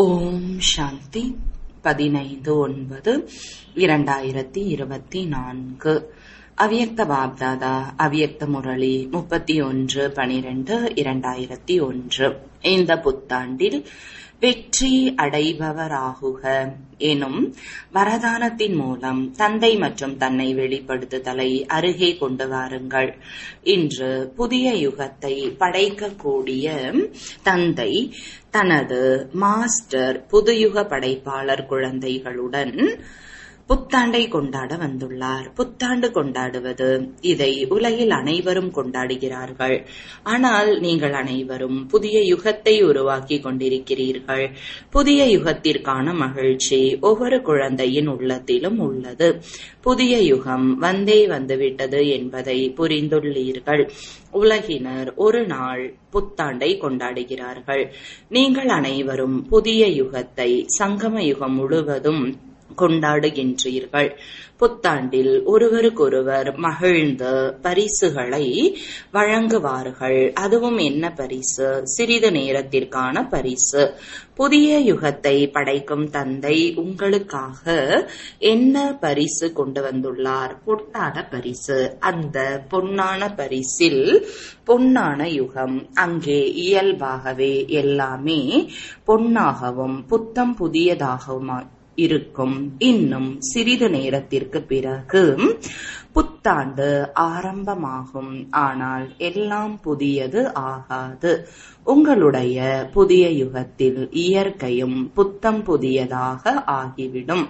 ஓம் சாந்தி பதினைந்து ஒன்பது இரண்டாயிரத்தி இருபத்தி நான்கு அவ்யக்த பாப்தாதா அவ்யக்த முரளி முப்பத்தி ஒன்று பனிரெண்டு இரண்டாயிரத்தி ஒன்று இந்த புத்தாண்டில் வெற்றி அடைபவராகுக எனும் வரதானத்தின் மூலம் தந்தை மற்றும் தன்னை வெளிப்படுத்துதலை அருகே கொண்டு வாருங்கள் இன்று புதிய யுகத்தை படைக்கக்கூடிய தந்தை தனது மாஸ்டர் புதுயுக படைப்பாளர் குழந்தைகளுடன் புத்தாண்டை கொண்டாட வந்துள்ளார் புத்தாண்டு கொண்டாடுவது இதை உலகில் அனைவரும் கொண்டாடுகிறார்கள் ஆனால் நீங்கள் அனைவரும் புதிய யுகத்தை உருவாக்கி கொண்டிருக்கிறீர்கள் புதிய யுகத்திற்கான மகிழ்ச்சி ஒவ்வொரு குழந்தையின் உள்ளத்திலும் உள்ளது புதிய யுகம் வந்தே வந்துவிட்டது என்பதை புரிந்துள்ளீர்கள் உலகினர் ஒரு நாள் புத்தாண்டை கொண்டாடுகிறார்கள் நீங்கள் அனைவரும் புதிய யுகத்தை சங்கம யுகம் முழுவதும் கொண்டாடுகின்றீர்கள் புத்தாண்டில் ஒருவருக்கொருவர் மகிழ்ந்து பரிசுகளை வழங்குவார்கள் அதுவும் என்ன பரிசு சிறிது நேரத்திற்கான பரிசு புதிய யுகத்தை படைக்கும் தந்தை உங்களுக்காக என்ன பரிசு கொண்டு வந்துள்ளார் பொன்னான பரிசு அந்த பொன்னான பரிசில் பொன்னான யுகம் அங்கே இயல்பாகவே எல்லாமே பொன்னாகவும் புத்தம் புதியதாகவும் இருக்கும் இன்னும் சிறிது நேரத்திற்கு பிறகு புத்தாண்டு ஆரம்பமாகும் ஆனால் எல்லாம் புதியது ஆகாது உங்களுடைய புதிய யுகத்தில் இயற்கையும் புத்தம் புதியதாக ஆகிவிடும்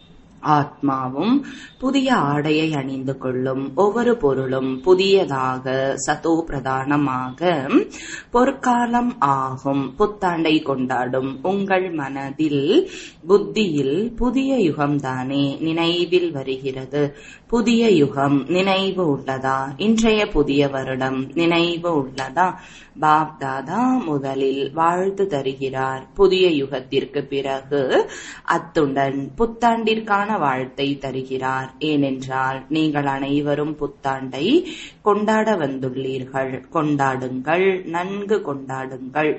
ஆத்மாவும் புதிய ஆடையை அணிந்து கொள்ளும் ஒவ்வொரு பொருளும் புதியதாக சதோ பிரதானமாக பொற்காலம் ஆகும் புத்தாண்டை கொண்டாடும் உங்கள் மனதில் புத்தியில் புதிய யுகம்தானே நினைவில் வருகிறது புதிய யுகம் நினைவு உள்ளதா இன்றைய புதிய வருடம் நினைவு உள்ளதா பாப்தாதா முதலில் வாழ்த்து தருகிறார் புதிய யுகத்திற்கு பிறகு அத்துடன் புத்தாண்டிற்கான வாழ்த்தை தருகிறார் ஏனென்றால் நீங்கள் அனைவரும் புத்தாண்டை கொண்டாட வந்துள்ளீர்கள் கொண்டாடுங்கள் நன்கு கொண்டாடுங்கள்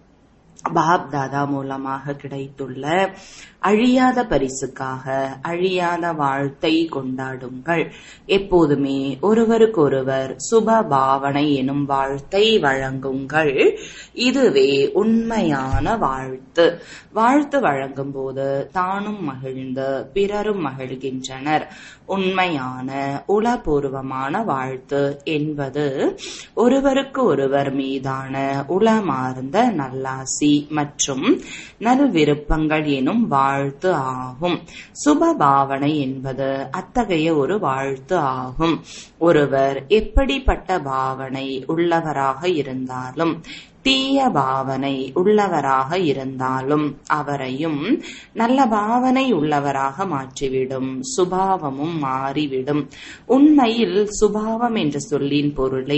பாப் தாதா மூலமாக கிடைத்துள்ள அழியாத பரிசுக்காக அழியாத வாழ்த்தை கொண்டாடுங்கள் எப்போதுமே ஒருவருக்கொருவர் சுப பாவனை எனும் வாழ்த்தை வழங்குங்கள் இதுவே உண்மையான வாழ்த்து வாழ்த்து வழங்கும் போது தானும் மகிழ்ந்து பிறரும் மகிழ்கின்றனர் உண்மையான உளபூர்வமான வாழ்த்து என்பது ஒருவருக்கு ஒருவர் மீதான உளமார்ந்த நல்லாசி மற்றும் நல்விருப்பங்கள் எனும் வாழ்த்து ஆகும் சுப பாவனை என்பது அத்தகைய ஒரு வாழ்த்து ஆகும் ஒருவர் எப்படிப்பட்ட பாவனை உள்ளவராக இருந்தாலும் தீய பாவனை உள்ளவராக இருந்தாலும் அவரையும் நல்ல பாவனை உள்ளவராக மாற்றிவிடும் சுபாவமும் மாறிவிடும் உண்மையில் சுபாவம் என்ற சொல்லின் பொருளே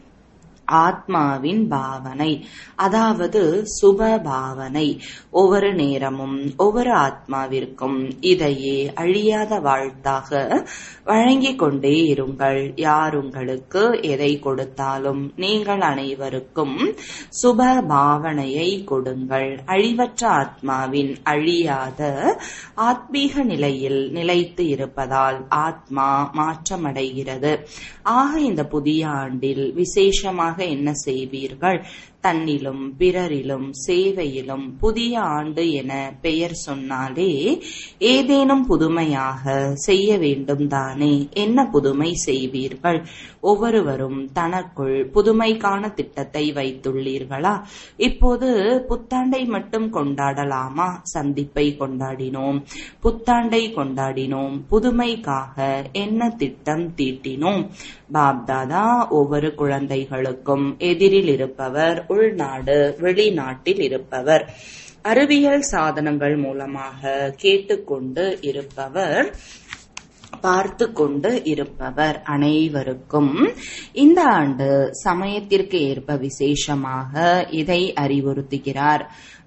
ஆத்மாவின் பாவனை அதாவது சுப பாவனை ஒவ்வொரு நேரமும் ஒவ்வொரு ஆத்மாவிற்கும் இதையே அழியாத வாழ்த்தாக வழங்கிக் கொண்டே இருங்கள் யார் உங்களுக்கு எதை கொடுத்தாலும் நீங்கள் அனைவருக்கும் சுப பாவனையை கொடுங்கள் அழிவற்ற ஆத்மாவின் அழியாத ஆத்மீக நிலையில் நிலைத்து இருப்பதால் ஆத்மா மாற்றமடைகிறது ஆக இந்த புதிய ஆண்டில் விசேஷமாக என்ன செய்வீர்கள் தன்னிலும் பிறரிலும் சேவையிலும் புதிய ஆண்டு என பெயர் சொன்னாலே ஏதேனும் புதுமையாக செய்ய வேண்டும் தானே என்ன புதுமை செய்வீர்கள் ஒவ்வொருவரும் தனக்குள் புதுமைக்கான திட்டத்தை வைத்துள்ளீர்களா இப்போது புத்தாண்டை மட்டும் கொண்டாடலாமா சந்திப்பை கொண்டாடினோம் புத்தாண்டை கொண்டாடினோம் புதுமைக்காக என்ன திட்டம் தீட்டினோம் பாப்தாதா ஒவ்வொரு குழந்தைகளுக்கும் எதிரில் இருப்பவர் உள்நாடு வெளிநாட்டில் இருப்பவர் அறிவியல் சாதனங்கள் மூலமாக கேட்டுக்கொண்டு இருப்பவர் பார்த்து கொண்டு இருப்பவர் அனைவருக்கும் இந்த ஆண்டு சமயத்திற்கு ஏற்ப விசேஷமாக இதை அறிவுறுத்துகிறார்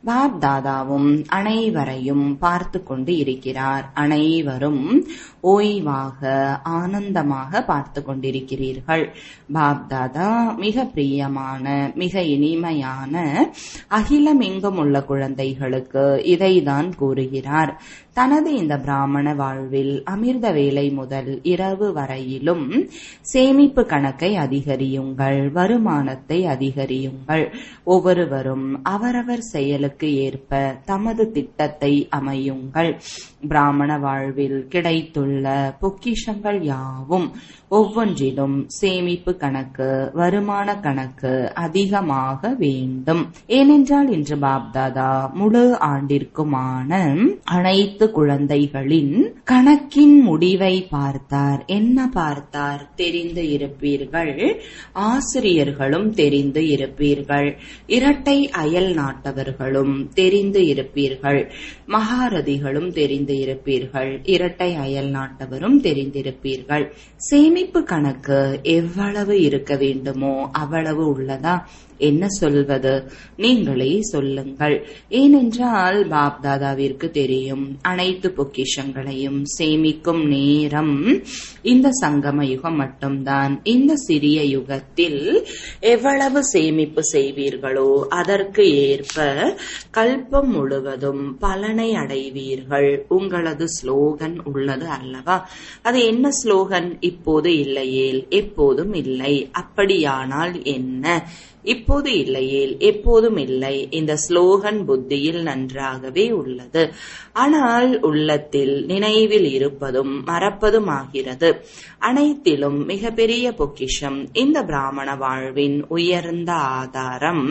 பாப் தாதாவும் அனைவரையும் பார்த்து கொண்டு இருக்கிறார் அனைவரும் ஓய்வாக ஆனந்தமாக பார்த்து கொண்டிருக்கிறீர்கள் பாப் தாதா மிக பிரியமான மிக இனிமையான அகிலமெங்கும் உள்ள குழந்தைகளுக்கு இதைதான் கூறுகிறார் தனது இந்த பிராமண வாழ்வில் அமிர்த வேலை முதல் இரவு வரையிலும் சேமிப்பு கணக்கை அதிகரியுங்கள் வருமானத்தை அதிகரியுங்கள் ஒவ்வொருவரும் அவரவர் செயலுக்கு ஏற்ப தமது திட்டத்தை அமையுங்கள் பிராமண வாழ்வில் கிடைத்துள்ள பொக்கிஷங்கள் யாவும் ஒவ்வொன்றிலும் சேமிப்பு கணக்கு வருமான கணக்கு அதிகமாக வேண்டும் ஏனென்றால் இன்று பாப்தாதா முழு ஆண்டிற்குமான அனைத்து குழந்தைகளின் கணக்கின் முடிவை பார்த்தார் என்ன பார்த்தார் தெரிந்து இருப்பீர்கள் ஆசிரியர்களும் தெரிந்து இருப்பீர்கள் இரட்டை அயல் நாட்டவர்களும் தெரிந்து இருப்பீர்கள் மகாரதிகளும் தெரிந்து இருப்பீர்கள் இரட்டை அயல் நாட்டவரும் தெரிந்திருப்பீர்கள் சேமிப்பு கணக்கு எவ்வளவு இருக்க வேண்டுமோ அவ்வளவு உள்ளதா என்ன சொல்வது நீங்களே சொல்லுங்கள் ஏனென்றால் பாப் தாதாவிற்கு தெரியும் அனைத்து பொக்கிஷங்களையும் சேமிக்கும் நேரம் இந்த சங்கம யுகம் மட்டும்தான் இந்த சிறிய யுகத்தில் எவ்வளவு சேமிப்பு செய்வீர்களோ அதற்கு ஏற்ப கல்பம் முழுவதும் பலனை அடைவீர்கள் உங்களது ஸ்லோகன் உள்ளது அல்லவா அது என்ன ஸ்லோகன் இப்போது இல்லையேல் எப்போதும் இல்லை அப்படியானால் என்ன இப்போது இல்லையேல் எப்போதும் இல்லை இந்த ஸ்லோகன் புத்தியில் நன்றாகவே உள்ளது ஆனால் உள்ளத்தில் நினைவில் இருப்பதும் மறப்பதும் ஆகிறது அனைத்திலும் மிகப்பெரிய பொக்கிஷம் இந்த பிராமண வாழ்வின் உயர்ந்த ஆதாரம்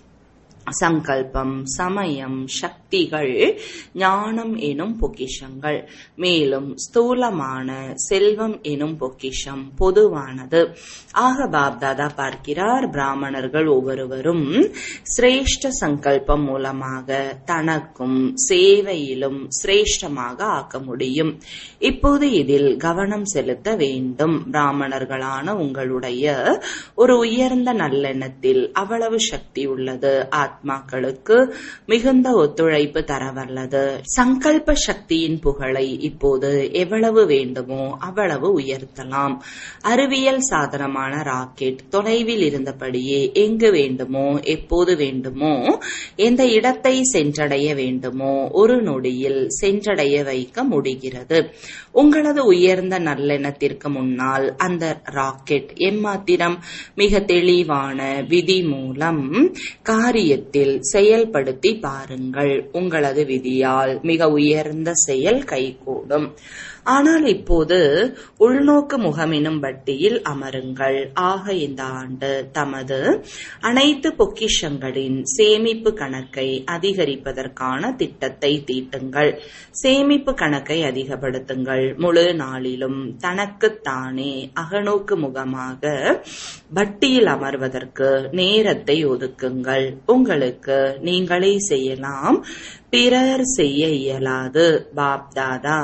சங்கல்பம் சமயம் சக்திகள் ஞானம் எனும் பொக்கிஷங்கள் மேலும் ஸ்தூலமான செல்வம் எனும் பொக்கிஷம் பொதுவானது ஆக பாப்தாதா பார்க்கிறார் பிராமணர்கள் ஒவ்வொருவரும் சிரேஷ்ட சங்கல்பம் மூலமாக தனக்கும் சேவையிலும் சிரேஷ்டமாக ஆக்க முடியும் இப்போது இதில் கவனம் செலுத்த வேண்டும் பிராமணர்களான உங்களுடைய ஒரு உயர்ந்த நல்லெண்ணத்தில் அவ்வளவு சக்தி உள்ளது ஆத்மாக்களுக்கு மிகுந்த ஒத்துழைப்பு தரவல்லது சங்கல்ப சக்தியின் புகழை இப்போது எவ்வளவு வேண்டுமோ அவ்வளவு உயர்த்தலாம் அறிவியல் சாதனமான ராக்கெட் தொலைவில் இருந்தபடியே எங்கு வேண்டுமோ எப்போது வேண்டுமோ எந்த இடத்தை சென்றடைய வேண்டுமோ ஒரு நொடியில் சென்றடைய வைக்க முடிகிறது உங்களது உயர்ந்த நல்லெண்ணத்திற்கு முன்னால் அந்த ராக்கெட் எம்மாத்திரம் மிக தெளிவான விதி மூலம் காரியத்தில் செயல்படுத்தி பாருங்கள் உங்களது விதியால் மிக உயர்ந்த செயல் கைகூடும் ஆனால் இப்போது உள்நோக்கு முகமெனும் வட்டியில் அமருங்கள் ஆக இந்த ஆண்டு தமது அனைத்து பொக்கிஷங்களின் சேமிப்பு கணக்கை அதிகரிப்பதற்கான திட்டத்தை தீட்டுங்கள் சேமிப்பு கணக்கை அதிகப்படுத்துங்கள் முழு நாளிலும் தனக்குத்தானே அகநோக்கு முகமாக வட்டியில் அமர்வதற்கு நேரத்தை ஒதுக்குங்கள் உங்களுக்கு நீங்களே செய்யலாம் பிறர் செய்ய இயலாது பாப்தாதா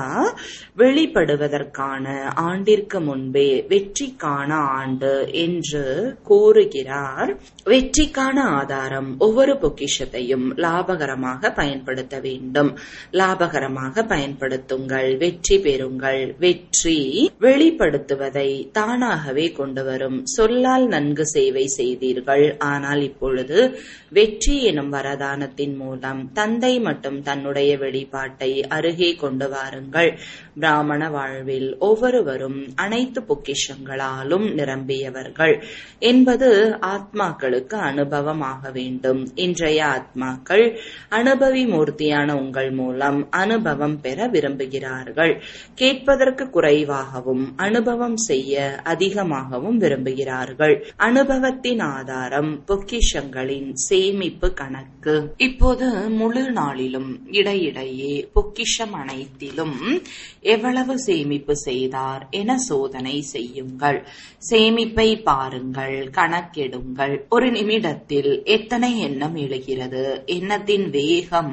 வெளிப்படுவதற்கான ஆண்டிற்கு முன்பே வெற்றிக்கான ஆண்டு என்று கூறுகிறார் வெற்றிக்கான ஆதாரம் ஒவ்வொரு பொக்கிஷத்தையும் லாபகரமாக பயன்படுத்த வேண்டும் லாபகரமாக பயன்படுத்துங்கள் வெற்றி பெறுங்கள் வெற்றி வெளிப்படுத்துவதை தானாகவே கொண்டு வரும் சொல்லால் நன்கு சேவை செய்தீர்கள் ஆனால் இப்பொழுது வெற்றி எனும் வரதானத்தின் மூலம் தந்தை மட்டும் தன்னுடைய வெளிப்பாட்டை அருகே கொண்டு வாருங்கள் பிராமண வாழ்வில் ஒவ்வொருவரும் அனைத்து பொக்கிஷங்களாலும் நிரம்பியவர்கள் என்பது ஆத்மாக்களுக்கு அனுபவமாக வேண்டும் இன்றைய ஆத்மாக்கள் அனுபவி மூர்த்தியான உங்கள் மூலம் அனுபவம் பெற விரும்புகிறார்கள் கேட்பதற்கு குறைவாகவும் அனுபவம் செய்ய அதிகமாகவும் விரும்புகிறார்கள் அனுபவத்தின் ஆதாரம் பொக்கிஷங்களின் சேமிப்பு கணக்கு இப்போது முழு நாளிலும் இடையிடையே பொக்கிஷம் அனைத்திலும் எவ்வளவு சேமிப்பு செய்தார் என சோதனை செய்யுங்கள் சேமிப்பை பாருங்கள் கணக்கெடுங்கள் ஒரு நிமிடத்தில் எத்தனை எண்ணம் எழுகிறது எண்ணத்தின் வேகம்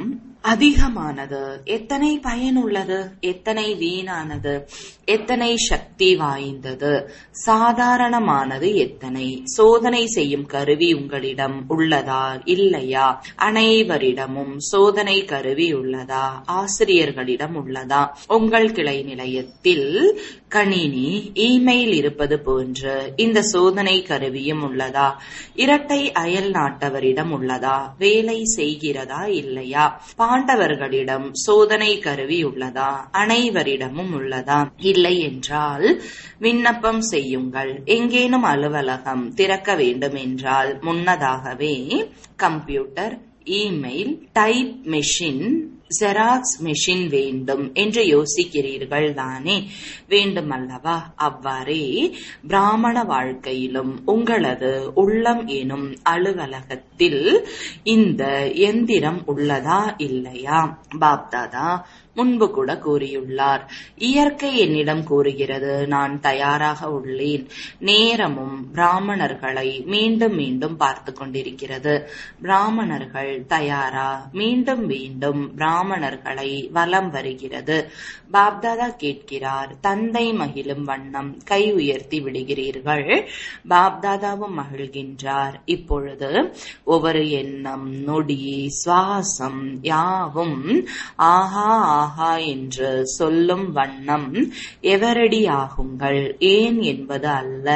அதிகமானது எத்தனை பயனுள்ளது எத்தனை வீணானது எத்தனை சக்தி வாய்ந்தது சாதாரணமானது எத்தனை சோதனை செய்யும் கருவி உங்களிடம் உள்ளதா இல்லையா அனைவரிடமும் சோதனை கருவி உள்ளதா ஆசிரியர்களிடம் உள்ளதா உங்கள் கிளை நிலையத்தில் கணினி இமெயில் இருப்பது போன்று இந்த சோதனை கருவியும் உள்ளதா இரட்டை அயல் நாட்டவரிடம் உள்ளதா வேலை செய்கிறதா இல்லையா பாண்டவர்களிடம் சோதனை கருவி உள்ளதா அனைவரிடமும் உள்ளதா இல்லை என்றால் விண்ணப்பம் செய்யுங்கள் எங்கேனும் அலுவலகம் திறக்க வேண்டும் என்றால் முன்னதாகவே computer email type machine xerox machine வேண்டும் என்று யோசிக்கிறீர்கள் தானே வேண்டுமல்லவா அவ்வாறே பிராமண வாழ்க்கையிலும் உங்களது உள்ளம் எனும் அலுவலகத்தில் இந்த எந்திரம் உள்ளதா இல்லையா பாப்தாதா முன்பு கூட கூறியுள்ளார் இயற்கை என்னிடம் கூறுகிறது நான் தயாராக உள்ளேன் நேரமும் பிராமணர்களை மீண்டும் மீண்டும் பார்த்து கொண்டிருக்கிறது பிராமணர்கள் தயாரா மீண்டும் மீண்டும் பிராமணர்களை வலம் வருகிறது பாப்தாதா கேட்கிறார் தந்தை மகிழும் வண்ணம் கை உயர்த்தி விடுகிறீர்கள் பாப்தாதாவும் மகிழ்கின்றார் இப்பொழுது ஒவ்வொரு எண்ணம் நொடி சுவாசம் யாவும் ஆஹா ஆஹா என்று சொல்லும் வண்ணம் எவரடி ஆகுங்கள் ஏன் என்பது அல்ல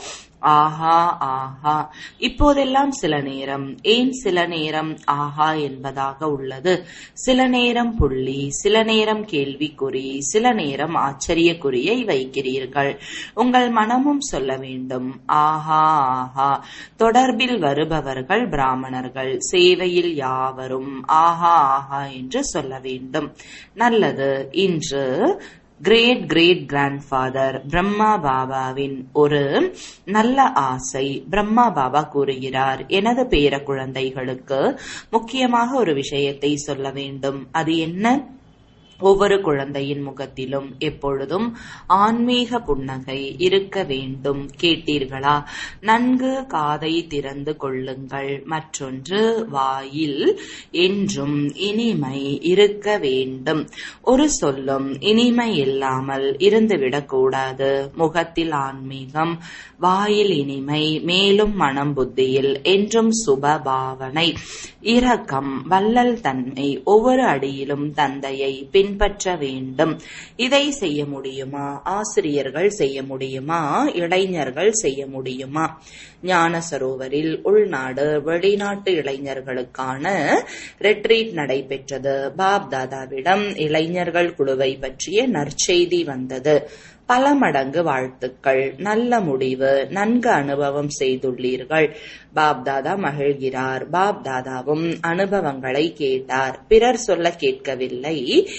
ஆஹா ஆஹா இப்போதெல்லாம் சில நேரம் ஏன் சில நேரம் ஆஹா என்பதாக உள்ளது சில நேரம் புள்ளி சில நேரம் கேள்விக்குறி சில நேரம் ஆச்சரியக்குறியை வைக்கிறீர்கள் உங்கள் மனமும் சொல்ல வேண்டும் ஆஹா ஆஹா தொடர்பில் வருபவர்கள் பிராமணர்கள் சேவையில் யாவரும் ஆஹா ஆஹா என்று சொல்ல வேண்டும் நல்லது இன்று கிரேட் கிரேட் கிராண்ட்ஃபாதர் பிரம்மா பாபாவின் ஒரு நல்ல ஆசை பிரம்மா பாபா கூறுகிறார் எனது பேர குழந்தைகளுக்கு முக்கியமாக ஒரு விஷயத்தை சொல்ல வேண்டும் அது என்ன ஒவ்வொரு குழந்தையின் முகத்திலும் எப்பொழுதும் ஆன்மீக புன்னகை இருக்க வேண்டும் கேட்டீர்களா நன்கு காதை திறந்து கொள்ளுங்கள் மற்றொன்று வாயில் என்றும் இனிமை இருக்க வேண்டும் ஒரு சொல்லும் இனிமை இல்லாமல் இருந்துவிடக்கூடாது முகத்தில் ஆன்மீகம் வாயில் இனிமை மேலும் மனம் புத்தியில் என்றும் சுப பாவனை இரக்கம் வள்ளல் தன்மை ஒவ்வொரு அடியிலும் தந்தையை பின்பற்ற வேண்டும் இதை செய்ய முடியுமா ஆசிரியர்கள் செய்ய முடியுமா இளைஞர்கள் செய்ய முடியுமா ஞான சரோவரில் உள்நாடு வெளிநாட்டு இளைஞர்களுக்கான ரெட்ரீட் நடைபெற்றது பாப் தாதாவிடம் இளைஞர்கள் குழுவை பற்றிய நற்செய்தி வந்தது பல மடங்கு வாழ்த்துக்கள் நல்ல முடிவு நன்கு அனுபவம் செய்துள்ளீர்கள் பாப்தாதா மகிழ்கிறார் பாப்தாதாவும் அனுபவங்களை கேட்டார் பிறர் சொல்ல கேட்கவில்லை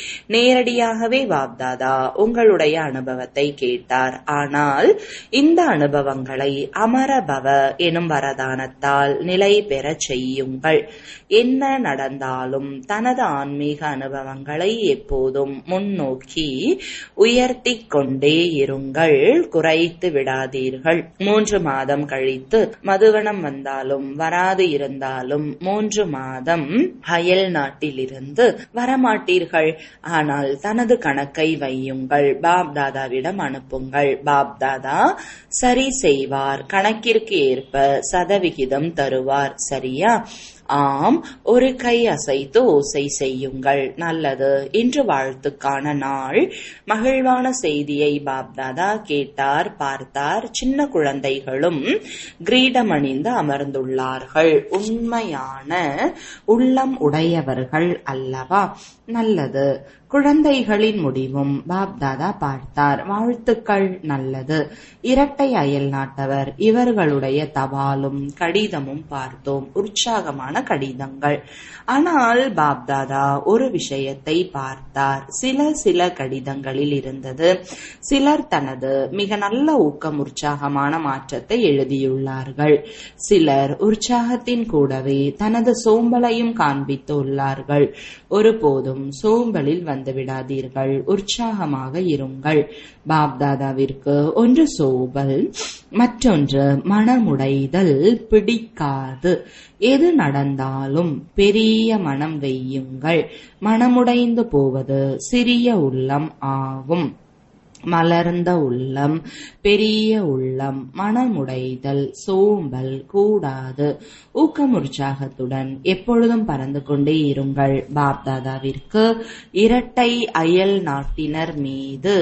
நேரடியாகவே பாப்தாதா உங்களுடைய அனுபவத்தை கேட்டார் ஆனால் இந்த அனுபவங்களை அமரபவ எனும் வரதானத்தால் நிலை பெறச் செய்யுங்கள் என்ன நடந்தாலும் தனது ஆன்மீக அனுபவங்களை எப்போதும் முன்னோக்கி உயர்த்தி கொண்டே இருங்கள் குறைத்து விடாதீர்கள் மூன்று மாதம் கழித்து மதுவனம் வந்தாலும் வராது இருந்தாலும் மூன்று மாதம் அயல் நாட்டிலிருந்து வரமாட்டீர்கள் ஆனால் தனது கணக்கை வையுங்கள் பாப் தாதாவிடம் அனுப்புங்கள் பாப் தாதா சரி செய்வார் கணக்கிற்கு ஏற்ப சதவிகிதம் தருவார் சரியா ஆம் ஒரு கை அசைத்து ஓசை செய்யுங்கள் நல்லது இன்று வாழ்த்துக்கான நாள் மகிழ்வான செய்தியை பாப்தாதா கேட்டார் பார்த்தார் சின்ன குழந்தைகளும் கிரீடம் அணிந்து அமர்ந்துள்ளார்கள் உண்மையான உள்ளம் உடையவர்கள் அல்லவா நல்லது குழந்தைகளின் முடிவும் பாப்தாதா பார்த்தார் வாழ்த்துக்கள் நல்லது இரட்டை அயல் நாட்டவர் இவர்களுடைய தபாலும் கடிதமும் பார்த்தோம் உற்சாகமான கடிதங்கள் ஆனால் பாப்தாதா ஒரு விஷயத்தை பார்த்தார் சில சில கடிதங்களில் இருந்தது சிலர் தனது மிக நல்ல ஊக்கம் உற்சாகமான மாற்றத்தை எழுதியுள்ளார்கள் சிலர் உற்சாகத்தின் கூடவே தனது சோம்பலையும் காண்பித்து உள்ளார்கள் ஒருபோதும் சோம்பலில் வந்து தளர்ந்து விடாதீர்கள் உற்சாகமாக இருங்கள் பாப்தாதாவிற்கு ஒன்று சோபல் மற்றொன்று மனமுடைதல் பிடிக்காது எது நடந்தாலும் பெரிய மனம் வையுங்கள் மனமுடைந்து போவது சிறிய உள்ளம் ஆகும் மலர்ந்த உள்ளம் பெரிய உள்ளம் மனமுடைதல் சோம்பல் கூடாது ஊக்கம் உற்சாகத்துடன் எப்பொழுதும் பறந்து கொண்டே இருங்கள் பாப்தாதாவிற்கு இரட்டை அயல் நாட்டினர் மீது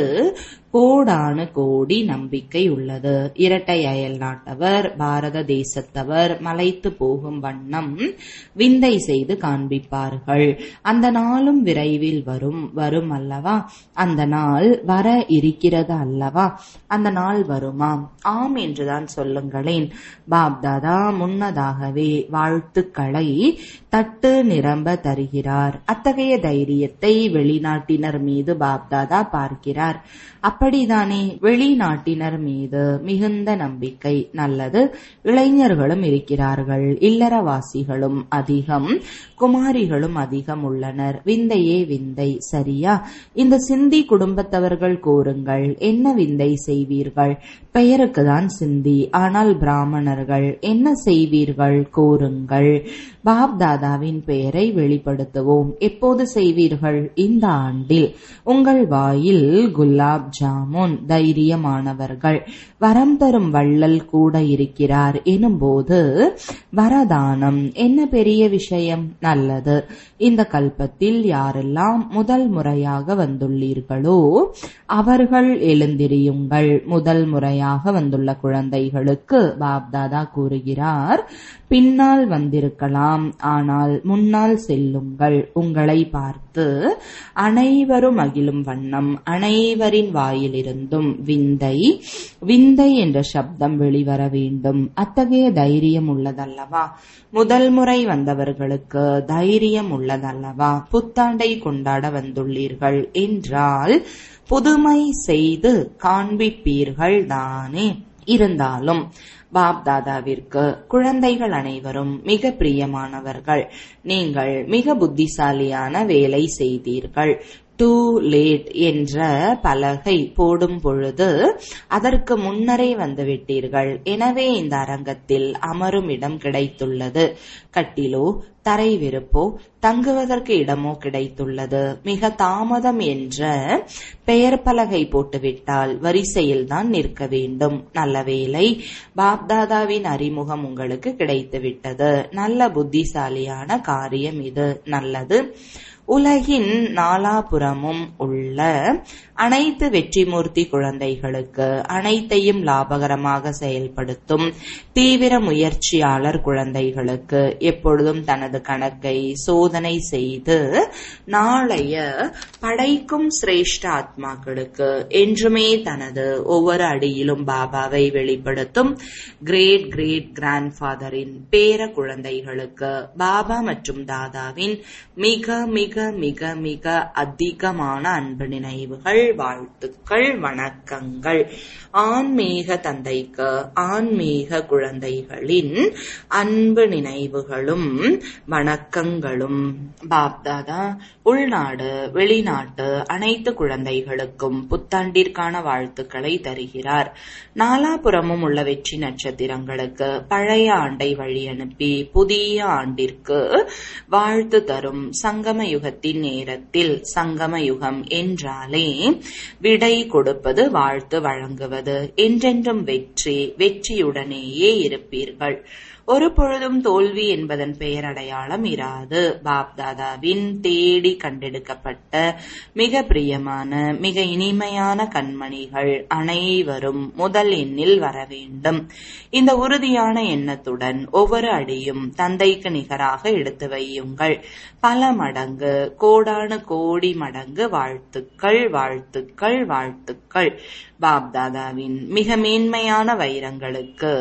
கோடானு கோடி நம்பிக்கை உள்ளது இரட்டை அயல் நாட்டவர் பாரத தேசத்தவர் மலைத்து போகும் வண்ணம் விந்தை செய்து காண்பிப்பார்கள் அந்த நாளும் விரைவில் வரும் வரும் அல்லவா அந்த நாள் வர இருக்கிறது அல்லவா அந்த நாள் வருமா ஆம் என்றுதான் சொல்லுங்களேன் பாப்தாதா முன்னதாகவே வாழ்த்துக்களை தட்டு நிரம்ப தருகிறார் அத்தகைய தைரியத்தை வெளிநாட்டினர் மீது பாப்தாதா பார்க்கிறார் அப்படிதானே வெளிநாட்டினர் மீது மிகுந்த நம்பிக்கை நல்லது இளைஞர்களும் இருக்கிறார்கள் இல்லறவாசிகளும் அதிகம் குமாரிகளும் அதிகம் உள்ளனர் விந்தையே விந்தை சரியா இந்த சிந்தி குடும்பத்தவர்கள் கூறுங்கள் என்ன விந்தை செய்வீர்கள் பெயருக்கு தான் சிந்தி ஆனால் பிராமணர்கள் என்ன செய்வீர்கள் கூறுங்கள் பாப் தாதாவின் பெயரை வெளிப்படுத்துவோம் எப்போது செய்வீர்கள் இந்த ஆண்டில் உங்கள் வாயில் குலாப் ஜாமுன் தைரியமானவர்கள் வரம் தரும் வள்ளல் கூட இருக்கிறார் எனும்போது வரதானம் என்ன பெரிய விஷயம் நல்லது இந்த கல்பத்தில் யாரெல்லாம் முதல் முறையாக வந்துள்ளீர்களோ அவர்கள் எழுந்திரியுங்கள் முதல் முறையாக வந்துள்ள குழந்தைகளுக்கு பாப்தாதா கூறுகிறார் பின்னால் வந்திருக்கலாம் ஆனால் முன்னால் செல்லுங்கள் உங்களை பார்த்து அனைவரும் மகிழும் வண்ணம் அனைவரின் வாயிலிருந்தும் விந்தை விந்தை என்ற சப்தம் வெளிவர வேண்டும் அத்தகைய தைரியம் உள்ளதல்லவா முதல் முறை வந்தவர்களுக்கு தைரியம் உள்ளதல்லவா புத்தாண்டை கொண்டாட வந்துள்ளீர்கள் என்றால் புதுமை செய்து காண்பிப்பீர்கள் தானே இருந்தாலும் பாப் தாதாவிற்கு குழந்தைகள் அனைவரும் மிக பிரியமானவர்கள் நீங்கள் மிக புத்திசாலியான வேலை செய்தீர்கள் டூ லேட் என்ற பலகை போடும் பொழுது அதற்கு முன்னரே வந்துவிட்டீர்கள் எனவே இந்த அரங்கத்தில் அமரும் இடம் கிடைத்துள்ளது கட்டிலோ தரை விருப்போ தங்குவதற்கு இடமோ கிடைத்துள்ளது மிக தாமதம் என்ற பெயர் பலகை போட்டுவிட்டால் வரிசையில் தான் நிற்க வேண்டும் நல்ல வேலை பாப்தாதாவின் அறிமுகம் உங்களுக்கு கிடைத்துவிட்டது நல்ல புத்திசாலியான காரியம் இது நல்லது உலகின் நாலாபுறமும் உள்ள அனைத்து வெற்றிமூர்த்தி குழந்தைகளுக்கு அனைத்தையும் லாபகரமாக செயல்படுத்தும் தீவிர முயற்சியாளர் குழந்தைகளுக்கு எப்பொழுதும் தனது கணக்கை சோதனை செய்து நாளைய படைக்கும் சிரேஷ்ட ஆத்மாக்களுக்கு என்றுமே தனது ஒவ்வொரு அடியிலும் பாபாவை வெளிப்படுத்தும் கிரேட் கிரேட் கிராண்ட் ஃபாதரின் பேர குழந்தைகளுக்கு பாபா மற்றும் தாதாவின் மிக மிக மிக மிக அதிகமான அன்பு நினைவுகள் வாழ்த்துக்கள் வணக்கங்கள் ஆன்மீக தந்தைக்கு ஆன்மீக குழந்தைகளின் அன்பு நினைவுகளும் வணக்கங்களும் பாப்தாதா உள்நாடு வெளிநாட்டு அனைத்து குழந்தைகளுக்கும் புத்தாண்டிற்கான வாழ்த்துக்களை தருகிறார் நாலாபுறமும் உள்ள வெற்றி நட்சத்திரங்களுக்கு பழைய ஆண்டை வழி அனுப்பி புதிய ஆண்டிற்கு வாழ்த்து தரும் சங்கம யுகத்தின் நேரத்தில் சங்கம யுகம் என்றாலே விடை கொடுப்பது வாழ்த்து வழங்குவது என்றென்றும் வெற்றி வெற்றியுடனேயே இருப்பீர்கள் ஒரு பொழுதும் தோல்வி என்பதன் பெயர் அடையாளம் இராது பாப்தாதாவின் தேடி கண்டெடுக்கப்பட்ட மிக பிரியமான மிக இனிமையான கண்மணிகள் அனைவரும் முதல் எண்ணில் வர வேண்டும் இந்த உறுதியான எண்ணத்துடன் ஒவ்வொரு அடியும் தந்தைக்கு நிகராக எடுத்து வையுங்கள் பல மடங்கு கோடானு கோடி மடங்கு வாழ்த்துக்கள் வாழ்த்துக்கள் வாழ்த்துக்கள் பாப்தாதாவின் மிக மேன்மையான வைரங்களுக்கு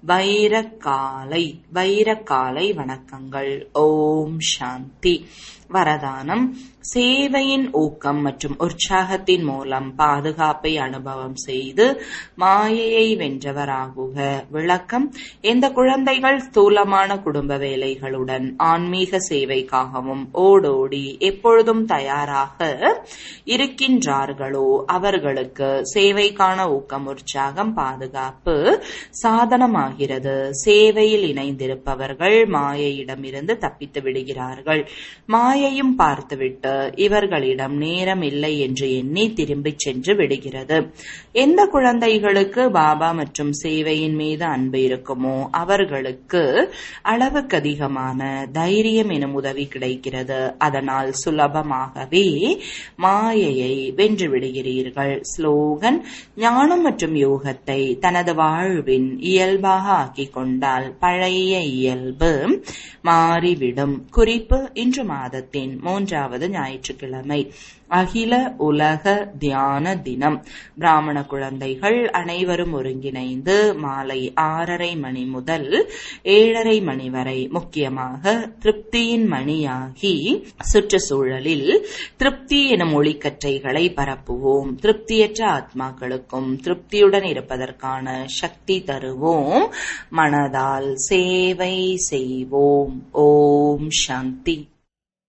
வைரக்காலை வைரக்காலை வணக்கங்கள் ஓம் சாந்தி வரதானம் சேவையின் ஊக்கம் மற்றும் உற்சாகத்தின் மூலம் பாதுகாப்பை அனுபவம் செய்து மாயையை வென்றவராகுக விளக்கம் எந்த குழந்தைகள் ஸ்தூலமான குடும்ப வேலைகளுடன் ஆன்மீக சேவைக்காகவும் ஓடோடி எப்பொழுதும் தயாராக இருக்கின்றார்களோ அவர்களுக்கு சேவைக்கான ஊக்கம் உற்சாகம் பாதுகாப்பு சாதனமாகிறது சேவையில் இணைந்திருப்பவர்கள் மாயையிடமிருந்து தப்பித்து விடுகிறார்கள் மாயையும் பார்த்துவிட்டு இவர்களிடம் நேரம் இல்லை என்று எண்ணி திரும்பிச் சென்று விடுகிறது எந்த குழந்தைகளுக்கு பாபா மற்றும் சேவையின் மீது அன்பு இருக்குமோ அவர்களுக்கு அளவுக்கு அதிகமான தைரியம் எனும் உதவி கிடைக்கிறது அதனால் சுலபமாகவே மாயையை வென்று விடுகிறீர்கள் ஸ்லோகன் ஞானம் மற்றும் யோகத்தை தனது வாழ்வின் இயல்பாக ஆக்கிக் கொண்டால் பழைய இயல்பு மாறிவிடும் குறிப்பு இன்று மாதத்தின் மூன்றாவது ஞாயிற்றுக்கிழமை அகில உலக தியான தினம் பிராமண குழந்தைகள் அனைவரும் ஒருங்கிணைந்து மாலை ஆறரை மணி முதல் ஏழரை மணி வரை முக்கியமாக திருப்தியின் மணியாகி சுற்றுச்சூழலில் திருப்தி எனும் ஒளிக்கற்றைகளை பரப்புவோம் திருப்தியற்ற ஆத்மாக்களுக்கும் திருப்தியுடன் இருப்பதற்கான சக்தி தருவோம் மனதால் சேவை செய்வோம் ஓம் சாந்தி